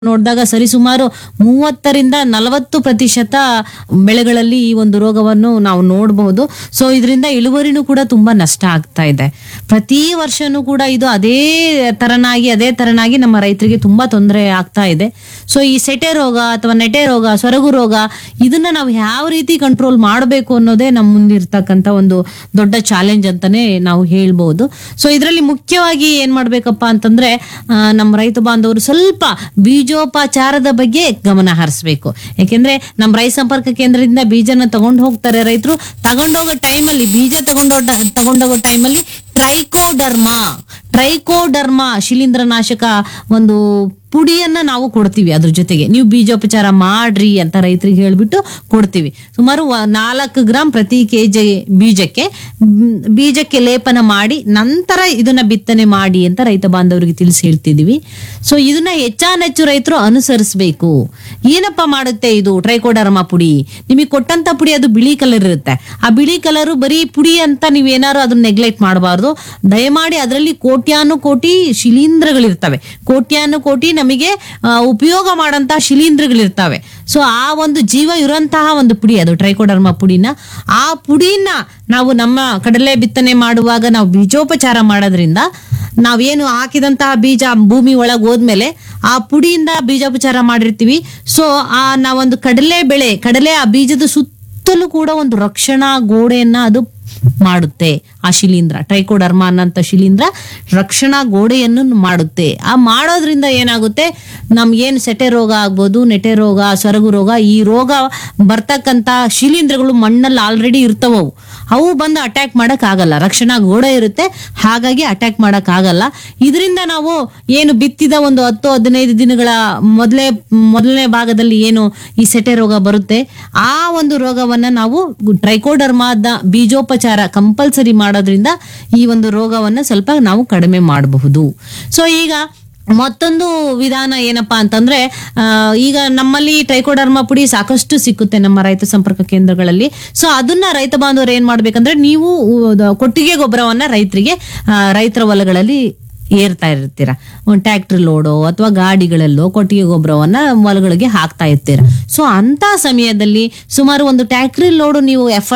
ನೋಡಿದಾಗ ಸರಿಸುಮಾರು ಮೂವತ್ತರಿಂದ ನಲವತ್ತು ಪ್ರತಿಶತ ಬೆಳೆಗಳಲ್ಲಿ ಈ ಒಂದು ರೋಗವನ್ನು ನಾವು ನೋಡಬಹುದು ಸೊ ಇದರಿಂದ ಇಳುವರಿನೂ ಕೂಡ ತುಂಬಾ ನಷ್ಟ ಆಗ್ತಾ ಇದೆ ಪ್ರತಿ ವರ್ಷನೂ ಕೂಡ ಇದು ಅದೇ ತರನಾಗಿ ಅದೇ ತರನಾಗಿ ನಮ್ಮ ರೈತರಿಗೆ ತುಂಬಾ ತೊಂದರೆ ಆಗ್ತಾ ಇದೆ ಸೊ ಈ ಸೆಟೆ ರೋಗ ಅಥವಾ ನೆಟೆ ರೋಗ ಸೊರಗು ರೋಗ ಇದನ್ನ ನಾವು ಯಾವ ರೀತಿ ಕಂಟ್ರೋಲ್ ಮಾಡಬೇಕು ಅನ್ನೋದೇ ನಮ್ಮ ಮುಂದಿರ್ತಕ್ಕಂಥ ಒಂದು ದೊಡ್ಡ ಚಾಲೆಂಜ್ ಅಂತಾನೆ ನಾವು ಹೇಳ್ಬಹುದು ಸೊ ಇದರಲ್ಲಿ ಮುಖ್ಯವಾಗಿ ಏನ್ ಮಾಡ್ಬೇಕಪ್ಪ ಅಂತಂದ್ರೆ ಆ, ನಮ್ಮ ರೈತ ಬಾಂಧವರು ಸ್ವಲ್ಪ ಬೀಜೋಪಚಾರದ ಬಗ್ಗೆ ಗಮನ ಹರಿಸ್ಬೇಕು ಯಾಕೆಂದ್ರೆ ನಮ್ಮ ರೈತ ಸಂಪರ್ಕ ಕೇಂದ್ರದಿಂದ ಬೀಜನ ತಗೊಂಡು ಹೋಗ್ತಾರೆ ರೈತರು ತಗೊಂಡೋಗೋ ಟೈಮಲ್ಲಿ ಬೀಜ ತಗೊಂಡೋಗ ತಗೊಂಡೋಗೋ ಟೈಮಲ್ಲಿ ಟ್ರೈಕೋಡರ್ಮಾ ಟ್ರೈಕೋಡರ್ಮಾ ಶಿಲೀಂಧ್ರನಾಶಕ ಒಂದು ಪುಡಿಯನ್ನ ನಾವು ಕೊಡ್ತೀವಿ ಅದ್ರ ಜೊತೆಗೆ ನೀವು ಬೀಜೋಪಚಾರ ಮಾಡ್ರಿ ಅಂತ ರೈತರಿಗೆ ಹೇಳ್ಬಿಟ್ಟು ಕೊಡ್ತೀವಿ ಸುಮಾರು ವ- ನಾಲ್ಕು ಗ್ರಾಮ್ ಪ್ರತಿ ಕೆಜಿ ಬೀಜಕ್ಕೆ ಮ್, ಬೀಜಕ್ಕೆ ಲೇಪನ ಮಾಡಿ ನಂತರ ಇದನ್ನ ಬಿತ್ತನೆ ಮಾಡಿ ಅಂತ ರೈತ ಬಾಂಧವರಿಗೆ ತಿಳಿಸಿ ಹೇಳ್ತಿದೀವಿ ಸೊ ಇದನ್ನ ಹೆಚ್ಚಾನೆಚ್ಚು ರೈತರು ಅನುಸರಿಸಬೇಕು ಏನಪ್ಪ ಮಾಡುತ್ತೆ ಇದು ಟ್ರೈಕೋಡರ್ಮಾ ಪುಡಿ ನಿಮಗೆ ಕೊಟ್ಟಂತ ಪುಡಿ ಅದು ಬಿಳಿ ಕಲರ್ ಇರುತ್ತೆ ಆ ಬಿಳಿ ಕಲರು ಬರೀ ಪುಡಿ ಅಂತ ನೀವೇನಾದ್ರು ಅದನ್ನ ನೆಗ್ಲೆಕ್ಟ್ ಮಾಡಬಾರ್ದು ದಯಮಾಡಿ ಅದರಲ್ಲಿ ಕೋಟ್ಯಾನು ಕೋಟಿ ಶಿಲೀಂಧ್ರಗಳಿರ್ತವೆ ಕೋಟ್ಯಾನು ಕೋಟಿ ನಮಗೆ ಆ, ಉಪಯೋಗ ಮಾಡಂತಹ ಶಿಲೀಂಧ್ರಗಳಿರ್ತವೆ ಸೊ ಆ ಒಂದು ಜೀವ ಇರುವಂತಹ ಒಂದು ಪುಡಿ ಅದು ಟ್ರೈಕೋಡರ್ಮಾ ಪುಡಿನ ಆ ಪುಡಿನ ನಾವು ನಮ್ಮ ಕಡಲೆ ಬಿತ್ತನೆ ಮಾಡುವಾಗ ನಾವು ಬೀಜೋಪಚಾರ ಮಾಡೋದ್ರಿಂದ ನಾವೇನು ಹಾಕಿದಂತಹ ಬೀಜ ಭೂಮಿ ಒಳಗೆ ಹೋದ್ಮೇಲೆ ಆ ಪುಡಿಯಿಂದ ಬೀಜೋಪಚಾರ ಮಾಡಿರ್ತೀವಿ ಸೊ ಆ ನಾವೊಂದು ಕಡಲೆ ಬೆಳೆ ಕಡಲೆ ಆ ಬೀಜದ ಸುತ್ತಲೂ ಕೂಡ ಒಂದು ರಕ್ಷಣಾ ಗೋಡೆಯನ್ನ ಅದು ಮಾಡುತ್ತೆ ಆ ಶಿಲೀಂಧ್ರ ಟ್ರೈಕೋಡರ್ಮಾ ಅನ್ನಂತ ಶಿಲೀಂಧ್ರ ರಕ್ಷಣಾ ಗೋಡೆಯನ್ನು ಮಾಡುತ್ತೆ ಆ ಮಾಡೋದ್ರಿಂದ ಏನಾಗುತ್ತೆ ನಮ್ಗೇನು ಸೆಟೆ ರೋಗ ಆಗ್ಬೋದು ನೆಟೆ ರೋಗ ಸೊರಗು ರೋಗ ಈ ರೋಗ ಬರ್ತಕ್ಕಂತ ಶಿಲೀಂಧ್ರಗಳು ಮಣ್ಣಲ್ಲಿ ಆಲ್ರೆಡಿ ಇರ್ತವವು ಅವು ಬಂದು ಅಟ್ಯಾಕ್ ಮಾಡಕ್ ಆಗಲ್ಲ ರಕ್ಷಣಾ ಗೋಡೆ ಇರುತ್ತೆ ಹಾಗಾಗಿ ಅಟ್ಯಾಕ್ ಮಾಡಕ್ ಆಗಲ್ಲ ಇದರಿಂದ ನಾವು ಏನು ಬಿತ್ತಿದ ಒಂದು ಹತ್ತು ಹದಿನೈದು ದಿನಗಳ ಮೊದಲೇ ಮೊದಲನೇ ಭಾಗದಲ್ಲಿ ಏನು ಈ ಸೆಟೆ ರೋಗ ಬರುತ್ತೆ ಆ ಒಂದು ರೋಗವನ್ನ ನಾವು ಟ್ರೈಕೋಡರ್ಮಾದ ಬೀಜೋಪಚಾರ ಕಂಪಲ್ಸರಿ ಮಾಡೋದ್ರಿಂದ ಈ ಒಂದು ರೋಗವನ್ನ ಸ್ವಲ್ಪ ನಾವು ಕಡಿಮೆ ಮಾಡಬಹುದು ಸೊ ಈಗ ಮತ್ತೊಂದು ವಿಧಾನ ಏನಪ್ಪಾ ಅಂತಂದ್ರೆ ಆ, ಈಗ ನಮ್ಮಲ್ಲಿ ಟ್ರೈಕೋಡರ್ಮಾ ಪುಡಿ ಸಾಕಷ್ಟು ಸಿಕ್ಕುತ್ತೆ ನಮ್ಮ ರೈತ ಸಂಪರ್ಕ ಕೇಂದ್ರಗಳಲ್ಲಿ ಸೊ ಅದನ್ನ ರೈತ ಬಾಂಧವರು ಏನ್ ಮಾಡ್ಬೇಕಂದ್ರೆ ನೀವು ಉ- ಕೊಟ್ಟಿಗೆ ಗೊಬ್ಬರವನ್ನ ರೈತರಿಗೆ ಆ, ರೈತರ ಹೊಲಗಳಲ್ಲಿ ಏರ್ತಾ ಇರ್ತೀರ ಒಂದು ಟ್ಯಾಕ್ಟ್ರಿ ಲೋಡೋ ಅಥವಾ ಗಾಡಿಗಳಲ್ಲೋ ಕೊಟ್ಟಿಗೆ ಗೊಬ್ಬರವನ್ನ ಹೊಲಗಳಿಗೆ ಹಾಕ್ತಾ ಇರ್ತೀರ ಸೊ ಅಂತ ಸಮಯದಲ್ಲಿ ಸುಮಾರು ಒಂದು ಟ್ಯಾಕ್ಟ್ರಿ ಲೋಡು ನೀವು ಎಫ್